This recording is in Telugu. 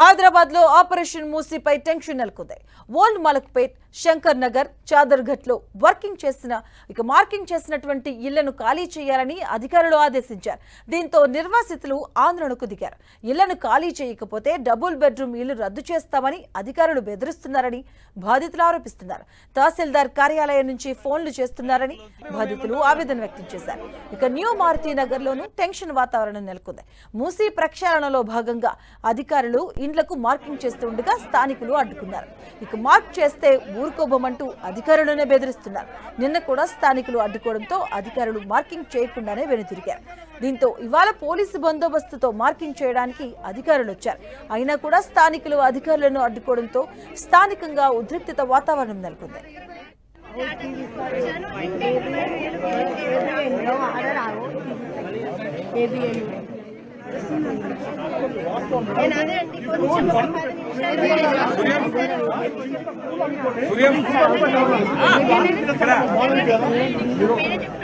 హైదరాబాద్ లో ఆపరేషన్ మూసీపై టెన్షన్ నెలకొంది ఓల్డ్ మలక్పేట్ శంకర్ నగర్ చాదర్ఘట్ లో వర్కింగ్ చేసిన ఇక మార్కింగ్ చేసినటువంటి ఇళ్లను ఖాళీ చేయాలని అధికారులు ఆదేశించారు దీంతో నిర్వాసితులు ఆందోళనకు దిగారు ఇళ్లను ఖాళీ చేయకపోతే డబుల్ బెడ్రూమ్ ఇల్లు రద్దు చేస్తామని అధికారులు బెదిరిస్తున్నారని బాధితులు ఆరోపిస్తున్నారు తహసీల్దార్ కార్యాలయం నుంచి ఫోన్లు చేస్తున్నారని బాధితులు ఆవేదన వ్యక్తం చేశారు ఇక న్యూ మారుతి నగర్ లోను టెన్షన్ వాతావరణం నెలకొంది మూసీ ప్రక్షాళనలో భాగంగా అధికారులు ఇండ్లకు మార్కింగ్ చేస్తుండగా స్థానికులు అడ్డుకున్నారు ఇక మార్క్ చేస్తే ఊరుకోబోమంటూ అధికారులనే బెదిరిస్తున్నారు నిన్న కూడా స్థానికులు అడ్డుకోవడంతో అధికారులు మార్కింగ్ చేయకుండానే వెనుతిరిగారు దీంతో ఇవాళ పోలీసు బందోబస్తుతో మార్కింగ్ చేయడానికి అధికారులు వచ్చారు అయినా కూడా స్థానికులు అధికారులను అడ్డుకోవడంతో స్థానికంగా ఉద్రిక్తత వాతావరణం నెలకొంది ఆర్డర్ ఆగో ఏబిఎన్ నేను అదే అండి కొంచెం సూర్యం ఇక్కడ మేనేజ్